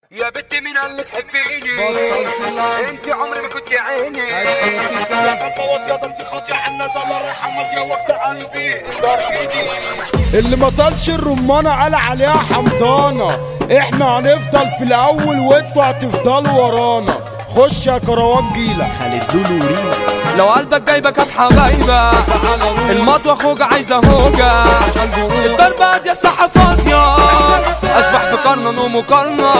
يا بنتي مين قال لك حبيني انت عمري ما كنت عيني يا قطوات يا ضمتي خاطي عنا ده الله يرحمك يا وقت قلبي دار ايدي اللي ما طالش الرمانة قال عليها حمضانة احنا هنفضل في الاول وانتوا هتفضلوا ورانا خش يا كروان جيلة خالد لولو ريما لو قلبك جايبك هات حبايبة المطوة خوجة عايزة هوجة الضربة دي الساحة فاضية اشبح في قرن ومقارنة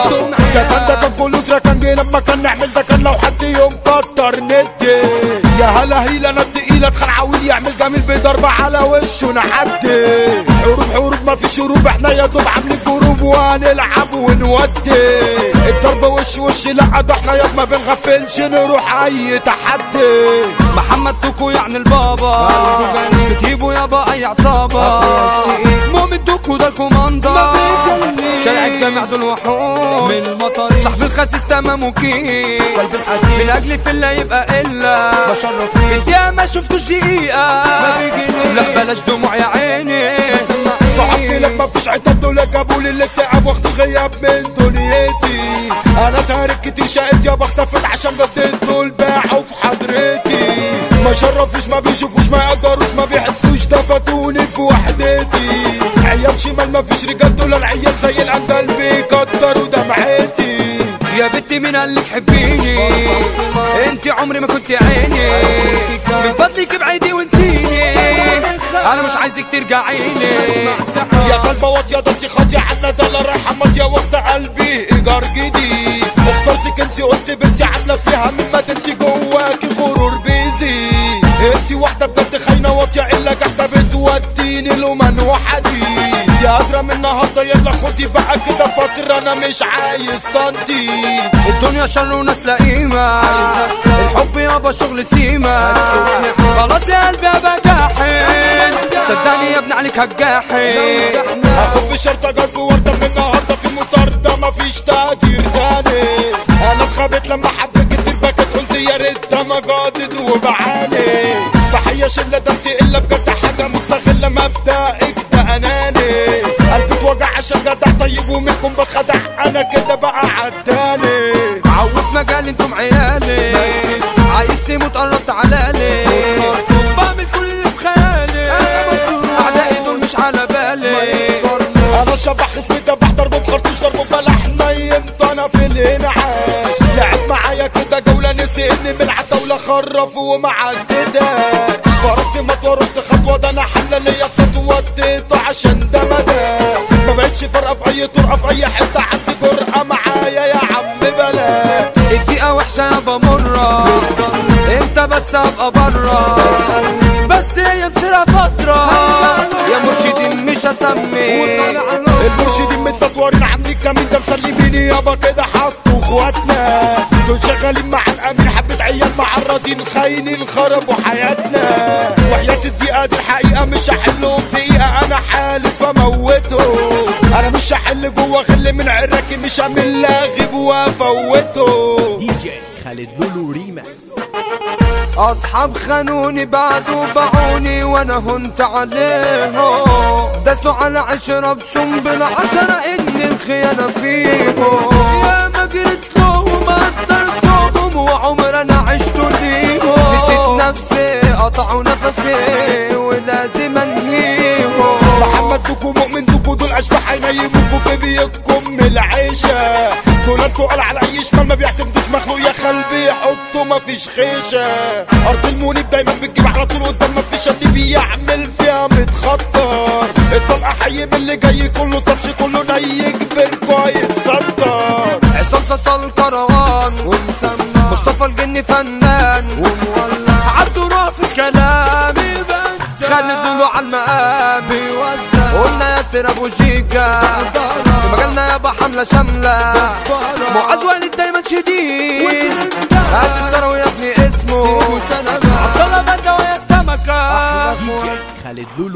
ده كان ده كان كله ده كان جه لما كان نعمل ده كان لو حد يوم كتر ندي يا هلا هيلا انا تقيلة اتخان عويل يعمل جميل بضربة على وشه نعدي حروب حروب ما فيش هروب احنا يا دوب عاملين جروب وهنلعب ونودي الضربة وش وش لا ده احنا يا ما بنغفلش نروح اي تحدي محمد توكو يعني البابا بتجيبوا يابا اي عصابة مؤمن توكو ده الكوماندا شارع الجامع دول وحوش من المطر صاحب الخسيس تمام وكيل قلب الحسين من اجل في اللي يبقى الا بشرف في الدقيقة ما شفتوش دقيقة لا بلاش دموع يا عيني صحابتي لما فيش عتاب دول جابوا لي الاكتئاب واخد غياب من دنيتي انا تارك كتير شقيت يا بختفل عشان بديت دول باعوا في حضرتي ما شرفوش ما بيشوفوش ما يقدروش ما بيحسوش ده فاتوني في وحدتي عيال شمال ما فيش رجال دول العيال زي الأندل بيكتروا دمعتي يا بنتي مين قال لك حبيني انت عمري ما كنت عيني من فضلك ابعدي وانسيني انا مش عايزك ترجعيني يا قلب واطية ده انت خاطية عنا ده الله يرحمك يا وقت قلبي ايجار جديد اخترتك انت قلت بنتي عاملة فيها مما انت جواكي غرور بيزي انت واحدة بجد خاينة واطية الا جحدة بتوديني لمن وحدي يا قادرة من النهاردة يلا خدي بقى كده فترة انا مش عايز طنطي الدنيا شر وناس لا قيمة الحب يابا شغل سيما خلاص يا قلبي ابقى جاحد صدقني يا ابني عليك هتجاحد هاخد بشرطة جنب وردة من النهاردة في مطاردة مفيش تقدير تاني انا اتخبت لما حبيت كتير بكت قلت يا ريت ما جادد وبعاني تحية شلة ده انت الا بجد حاجة مستغلة مبدأك ده اناني قلبي اتوجع عشان جدع طيب ومنكم بتخدع انا كده بقى عداني عوض مجال انتم عيالي عايز تموت قربت علالي بعمل كل اللي في خيالي اعدائي دول مش على بالي انا شبح خفيت بحضر بخرطوش ضرب بلح نيمت انا في الانعاش لعب معايا كده جولة نسي اني من العتاولة خرف ومعددة فرقت مطوة رحت خطوة ده انا حملة ليا خطوة اديته عشان ده مدى ما بقتش فارقة في اي طرقة في اي حتة عندي جرأة معايا يا عم بلا الدقيقة وحشة يابا مرة انت بس ابقى برا بس هي بسرعة فترة يا مرشدين مش هسمي المرشدين من التطوارين عاملين كمين ده مسلميني يابا كده حطوا اخواتنا دول شغالين مع الامين حبة عيال معرضين خاينين خربوا حياتنا وحياة الدقيقة دي الحقيقة مش هحلهم دقيقة انا حالف اموته انا مش هحل جوه غل من عراكي مش هعمل لاغب وافوته دي جي خالد لولو ريما اصحاب خانوني بعدوا باعوني وانا هنت عليهم داسوا على عشرة بسنبل عشرة ان الخيانة فيهم يا ما جريت لهم قدرتهم وعمر انا عشت ليهم نسيت نفسي قطعوا نفسي ولازم انهيهم محمد دوكو مؤمن دوكو دول اشباح هينيموكوا في بيتكم من العيشة دول انتوا قال على اي شمال ما بيعتمدوش مخلوق يا خلبي يحطوا مفيش خيشة ارض المنيب دايما بتجيب على طول قدام مفيش اللي بيعمل فيها متخطر الطلقة حي من اللي جاي كله طفش كله ني كبر كويس صدر عصام صاصا الكروان ومسمى مصطفى الجني فنان ومولع عبده روح في الكلام خالد له على المقام قلنا ياسر ابو شيكا في مجالنا يابا حمله شامله معاذ والد دايما شديد هات الثروي يا ابني اسمه عبد الله بدا ويا السمكه دي جي خالد لولو